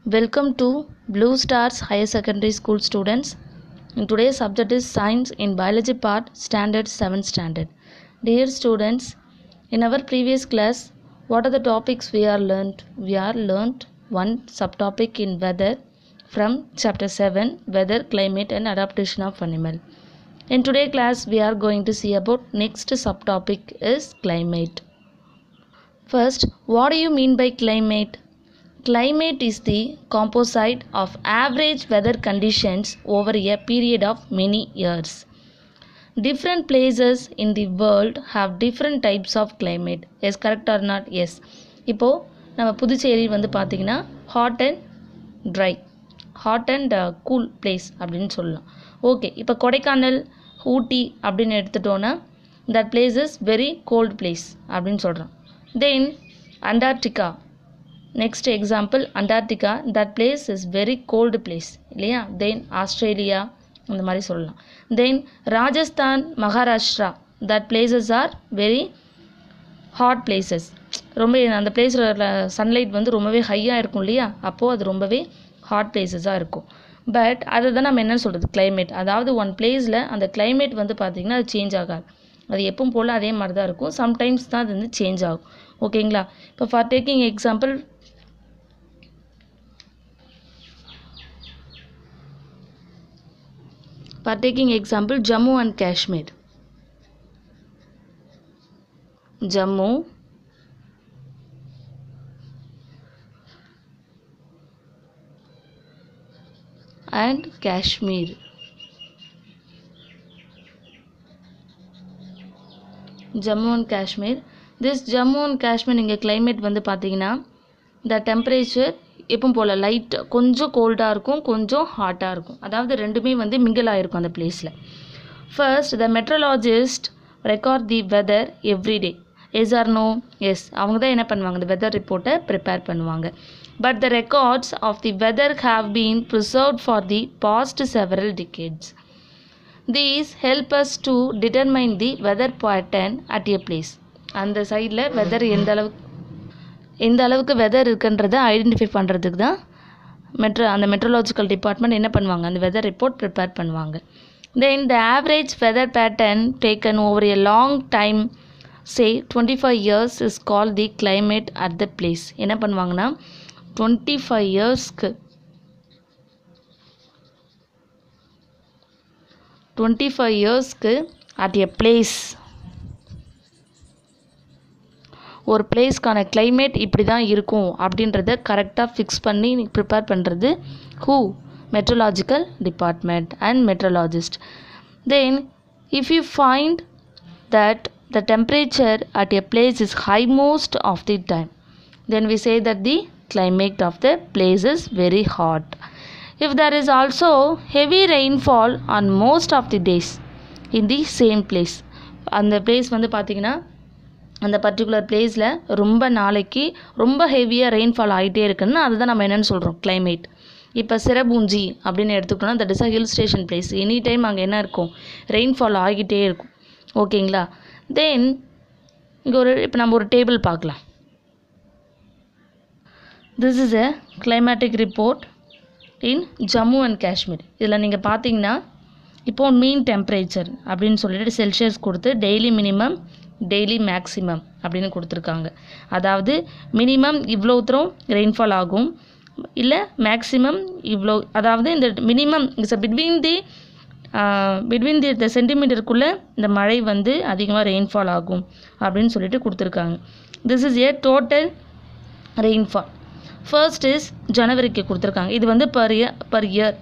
Welcome to Blue Stars Higher Secondary School students. And today's subject is Science in Biology Part Standard 7th Standard. Dear students, in our previous class, what are the topics we are learned? We are learned one subtopic in weather from chapter 7 Weather, Climate and Adaptation of Animal. In today's class, we are going to see about next subtopic is climate. First, what do you mean by climate? Climate is the composite of average weather conditions over a period of many years. Different places in the world have different types of climate. Yes, correct or not? Yes. இப்போ நம்ம புதுச்சேரி வந்து பார்த்தீங்கன்னா hot and dry hot and cool place அப்படின்னு சொல்லலாம் okay இப்போ கொடைக்கானல் ஊட்டி அப்படின்னு எடுத்துட்டோன்னா that place is very cold place அப்படின்னு சொல்கிறோம் then Antarctica next example Antarctica that place is very cold place இல்லையா தென் ஆஸ்திரேலியா இந்த மாதிரி சொல்லலாம் then Rajasthan Maharashtra that places are very hot places ரொம்ப அந்த பிளேஸில் சன்லைட் வந்து ரொம்பவே ஹையாக இருக்கும் இல்லையா அப்போது அது ரொம்பவே ஹாட் பிளேசஸாக இருக்கும் பட் அதை தான் நம்ம என்ன சொல்கிறது climate அதாவது ஒன் பிளேஸில் அந்த climate வந்து பார்த்திங்கன்னா அது சேஞ்ச் ஆகாது அது எப்பவும் போல் அதே மாதிரி தான் இருக்கும் சம்டைம்ஸ் தான் அது வந்து சேஞ்ச் ஆகும் ஓகேங்களா இப்போ for taking example For taking example, Jammu and Kashmir. Jammu and Kashmir. Jammu and Kashmir this Jammu and Kashmir இங்கே climate வந்து பார்த்தீங்கன்னா த டெம்பரேச்சர் எப்பவும் போல் லைட் கொஞ்சம் கோல்டாக இருக்கும் கொஞ்சம் ஹாட்டாக இருக்கும் அதாவது ரெண்டுமே வந்து மிங்கிள் ஆகிருக்கும் அந்த பிளேஸில் first the meteorologist record the weather everyday as are no as அவங்க தான் என்ன பண்ணுவாங்க இந்த வெதர் ரிப்போர்ட்டை ப்ரிப்பேர் பண்ணுவாங்க but the records of the weather have been preserved for the past several decades these help us to determine the weather pattern at a place அந்த சைடில் weather எந்த அளவுக்கு எந்த அளவுக்கு வெதர் இருக்குன்றதை ஐடென்டிஃபை பண்ணுறதுக்கு தான் மெட்ரோ அந்த மெட்ரோலாஜிக்கல் டிபார்ட்மெண்ட் என்ன பண்ணுவாங்க அந்த வெதர் ரிப்போர்ட் ப்ரிப்பேர் பண்ணுவாங்க then the average weather pattern taken over a long time say twenty five years is call the climate at the place என்ன பண்ணுவாங்கன்னா டுவெண்ட்டி ஃபைவ் இயர்ஸ்க்கு டுவெண்ட்டி ஃபைவ் இயர்ஸ்க்கு at a place ஒரு பிளேஸ்க்கான climate இப்படி தான் இருக்கும் அப்படின்றத கரெக்டாக ஃபிக்ஸ் பண்ணி ப்ரிப்பேர் பண்ணுறது who meteorological department and meteorologist then if you find that the temperature at a place is high most of the time then we say that the climate of the place is very hot if there is also heavy rainfall on most of the days in the same place அந்த place வந்து பார்த்திங்கன்னா அந்த particular பிளேஸில் ரொம்ப நாளைக்கு ரொம்ப ஹெவியாக rainfall ஆகிட்டே இருக்குன்னு அதுதான் நம்ம என்னென்னு சொல்கிறோம் climate இப்போ சிரபூஞ்சி அப்படின்னு எடுத்துக்கிட்டோம்னா that is a hill station place any time அங்கே என்ன இருக்கும் ரெயின்ஃபால் ஆகிட்டே இருக்கும் ஓகேங்களா தென் இங்கே ஒரு இப்போ நம்ம ஒரு டேபிள் பார்க்கலாம் this is a climatic report in Jammu and Kashmir இதில் நீங்கள் பார்த்தீங்கன்னா இப்போ மீன் டெம்பரேச்சர் அப்படின்னு சொல்லிட்டு செல்சியஸ் கொடுத்து டெய்லி மினிமம் டெய்லி மேக்ஸிமம் அப்படின்னு கொடுத்துருக்காங்க அதாவது மினிமம் இவ்வளோ தூரம் ரெயின்ஃபால் ஆகும் இல்லை மேக்ஸிமம் இவ்வளோ அதாவது இந்த minimum it's between the between the the சென்டிமீட்டருக்குள்ளே இந்த மழை வந்து அதிகமாக ரெயின்ஃபால் ஆகும் அப்படின்னு சொல்லிட்டு கொடுத்துருக்காங்க this is a total rainfall first is ஜனவரிக்கு கொடுத்துருக்காங்க இது வந்து per year per year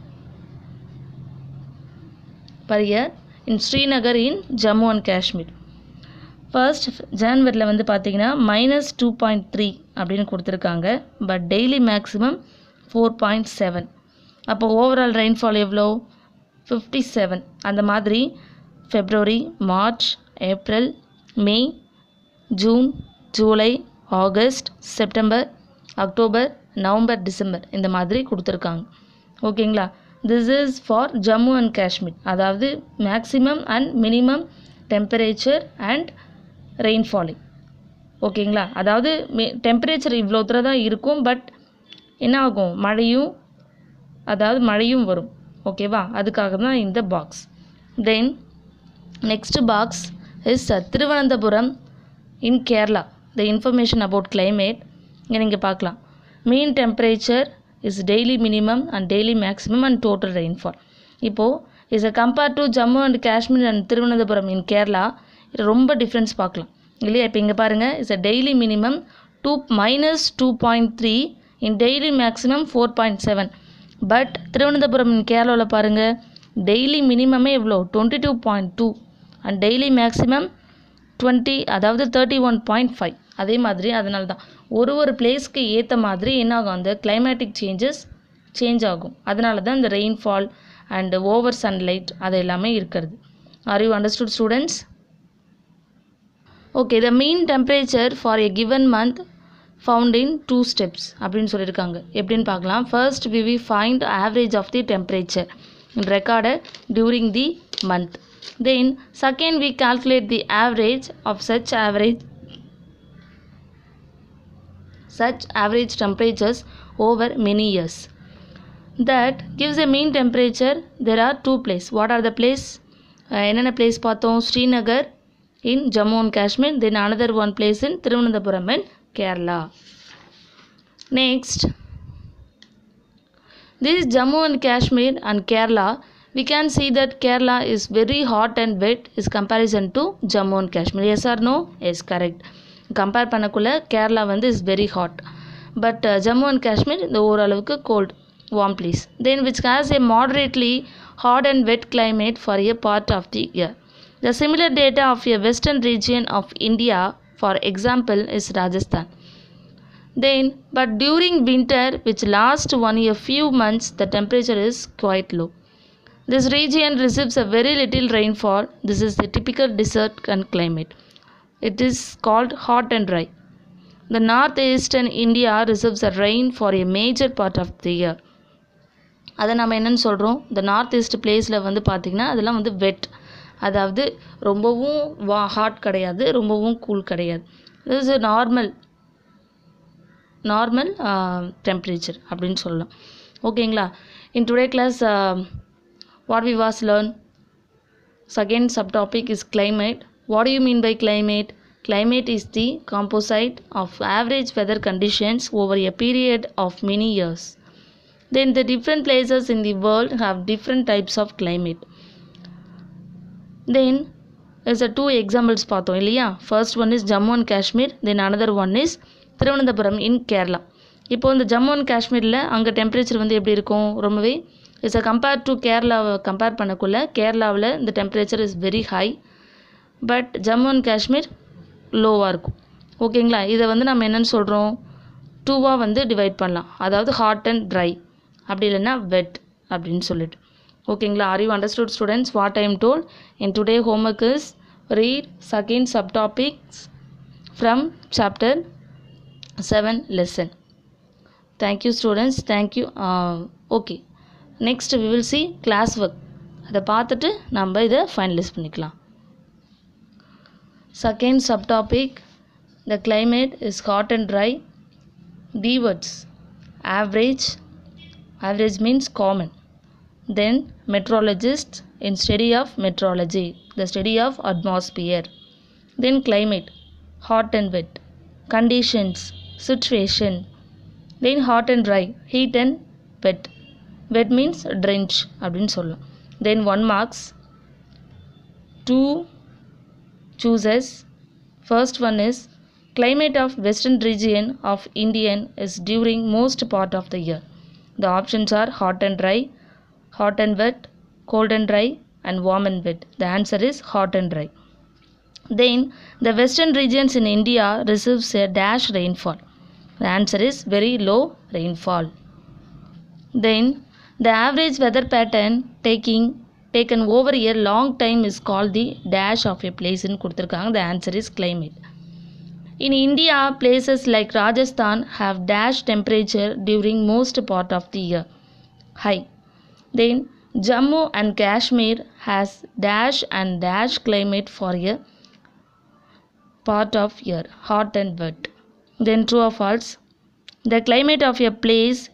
per year in Srinagar in Jammu and Kashmir first ஜனவரியில் வந்து பார்த்தீங்கன்னா மைனஸ் டூ பாயிண்ட் த்ரீ அப்படின்னு கொடுத்துருக்காங்க but daily maximum four point seven அப்போ ஓவரால் ரெயின்ஃபால் எவ்வளோ ஃபிஃப்டி செவன் அந்த மாதிரி February March April May June July August September October November December இந்த மாதிரி கொடுத்துருக்காங்க ஓகேங்களா this is for Jammu and Kashmir அதாவது maximum and minimum temperature and rainfalling ஓகேங்களா அதாவது டெம்பரேச்சர் இவ்வளோ தூரம் தான் இருக்கும் பட் என்ன ஆகும் மழையும் அதாவது மழையும் வரும் ஓகேவா அதுக்காக தான் இந்த box then next box is Thiruvananthapuram in Kerala the information about climate இங்கே நீங்கள் பார்க்கலாம் mean temperature is daily minimum and daily maximum and total rainfall இப்போது is a compare to Jammu and Kashmir and Thiruvananthapuram in Kerala இது ரொம்ப டிஃப்ரென்ஸ் பார்க்கலாம் இல்லையா இப்போ இங்கே பாருங்கள் is a daily minimum two minus two point three in daily maximum four point seven but Thiruvananthapuram in கேரளாவில் பாருங்கள் டெய்லி மினிமமே எவ்வளோ twenty two point two and daily maximum twenty அதாவது தேர்ட்டி ஒன் பாயிண்ட் ஃபைவ் அதே மாதிரி அதனால தான் ஒரு ஒரு பிளேஸ்க்கு ஏற்ற மாதிரி என்ன ஆகும் அந்த கிளைமேட்டிக் சேஞ்சஸ் சேஞ்ச் ஆகும் அதனால தான் இந்த ரெயின்ஃபால் அண்ட் ஓவர் சன்லைட் அது எல்லாமே இருக்கிறது are you understood students okay the mean temperature for a given month found in two steps அப்படின்னு சொல்லியிருக்காங்க எப்படின்னு பார்க்கலாம் first we we find average of the temperature recorded during the month then second we calculate the average of such average such average temperatures over many years that gives a mean temperature there are two place what are the place ah என்னென்ன place பார்த்தோம் Srinagar in Jammu and Kashmir then another one place in Thiruvananthapuram in Kerala next this Jammu and Kashmir and Kerala, we can see that Kerala is very hot and wet is comparison to Jammu and Kashmir. Yes or no? Yes, correct. Compare பண்ணக்குள்ள கேரளா வந்து is very hot but Jammu and Kashmir இந்த ஓரளவுக்கு cold warm place then which has a moderately hot and wet climate for a part of the year the similar data of a western region of India for example is Rajasthan Then, but during winter, which lasts only a few months, the temperature is quite low. This region receives a very little rainfall. This is the typical desert and climate. It is called hot and dry. The northeastern India receives a rain for a major part of the year. அதை நம்ம என்னன்னு சொல்கிறோம் இந்த north east பிளேஸில் வந்து பார்த்திங்கன்னா அதெல்லாம் வந்து வெட் அதாவது ரொம்பவும் வா ஹாட் கிடையாது ரொம்பவும் கூல் கிடையாது இது நார்மல் நார்மல் டெம்பரேச்சர் அப்படின்னு சொல்லலாம் ஓகேங்களா in today class what we was learn second sub topic is climate what do you mean by climate climate is the composite of average weather conditions over a period of many years then the different places in the world have different types of climate then is a two examples பார்த்தோம் இல்லையா first one is Jammu and Kashmir then another one is Thiruvananthapuram in Kerala இப்போ இந்த Jammu and காஷ்மீரில் அங்கே temperature வந்து எப்படி இருக்கும் ரொம்பவே இட்ஸ் அ கம்பேர் டு கேரளாவை கம்பேர் பண்ணக்குள்ள கேரளாவில் இந்த temperature is very high but Jammu and Kashmir லோவாக இருக்கும் ஓகேங்களா இதை வந்து நம்ம என்னன்னு சொல்கிறோம் டூவாக வந்து டிவைட் பண்ணலாம் அதாவது ஹாட் அண்ட் ட்ரை அப்படி இல்லைன்னா வெட் அப்படின்னு சொல்லிட்டு ஓகேங்களா are you understood students what I am told in today homework is read second sub topics from chapter seven lesson thank you students thank you okay next we will see class work அதை பார்த்துட்டு நம்ம இதை finalise பண்ணிக்கலாம் Second subtopic the climate is hot and dry. D words average, average means common. Then meteorologist in study of meteorology, the study of atmosphere. Then climate, hot and wet. Conditions, situation. Then hot and dry, heat and wet. Wet means drench அப்படின்னு சொல்லலாம் then one marks two chooses first one is climate of western region of indian is during most part of the year the options are hot and dry hot and wet cold and dry and warm and wet the answer is hot and dry then the western regions in india receives a dash rainfall the answer is very low rainfall then the average weather pattern taking taken over a long time is called the dash of a place ன்னு கொடுத்துருக்காங்க the answer is climate in india places like rajasthan have dash temperature during most part of the year high then jammu and kashmir has dash and dash climate for a part of year hot and wet then true or false the climate of a place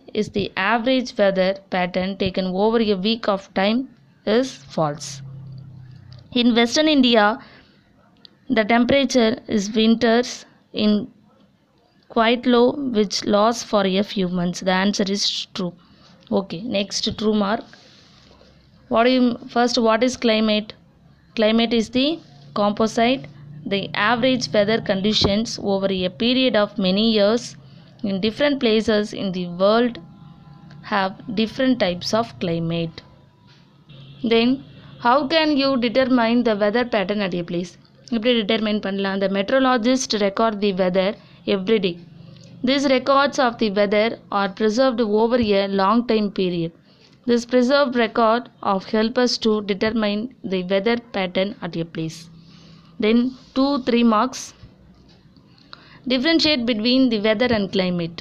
is the average weather pattern taken over a week of time is false. In western India, the temperature is winters in quite low which lasts for a few months. The answer is true. Okay, next true mark. What do you first what is climate? Climate is the composite, the average weather conditions over a period of many years in different places in the world have different types of climate. Then how can you determine the weather pattern at a place? எப்படி determine பண்ணலாம் the meteorologist record the weather every day. These records of the weather are preserved over a long time period. This preserved record of help us to determine the weather pattern at a place. Then 2 3 marks differentiate between the weather and climate.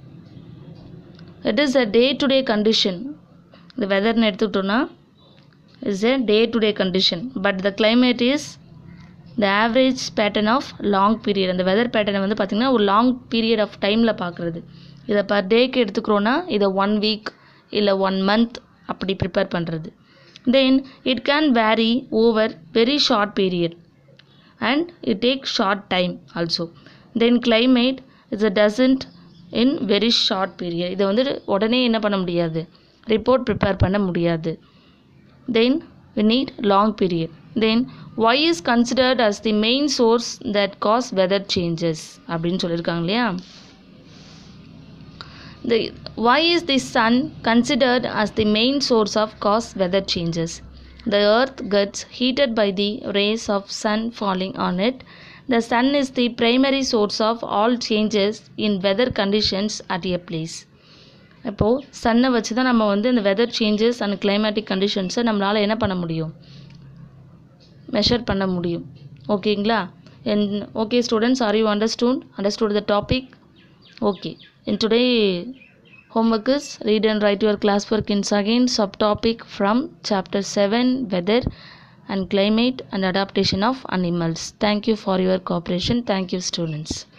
It is a day to day condition. The weather எடுத்துக்கிட்டோம்னா is a day to day condition but the climate is the average pattern of long period அந்த weather பேட்டர்னை வந்து பார்த்திங்கன்னா ஒரு long period of டைமில் பார்க்குறது இதை per டேக்கு எடுத்துக்கிறோன்னா இதை ஒன் வீக் இல்லை ஒன் மந்த் அப்படி ப்ரிப்பேர் பண்ணுறது then it can vary over very short period and it take short time also then climate is a doesn't in very short period இதை வந்து உடனே என்ன பண்ண முடியாது ரிப்போர்ட் ப்ரிப்பேர் பண்ண முடியாது then we need long period then y is considered as the main source that cause weather changes அப்படின்னு சொல்லியிருக்காங்க இல்லையா the why is the sun considered as the main source of cause weather changes the earth gets heated by the rays of sun falling on it the sun is the primary source of all changes in weather conditions at a place இப்போது சன்னை வச்சு தான் நம்ம வந்து இந்த weather changes and climatic கண்டிஷன்ஸை நம்மளால் என்ன பண்ண முடியும் மெஷர் பண்ண முடியும் ஓகேங்களா என் okay students are you understand understood the topic okay in today homework is read and write your classwork in second subtopic from chapter 7 weather and climate and adaptation of animals thank you for your cooperation thank you students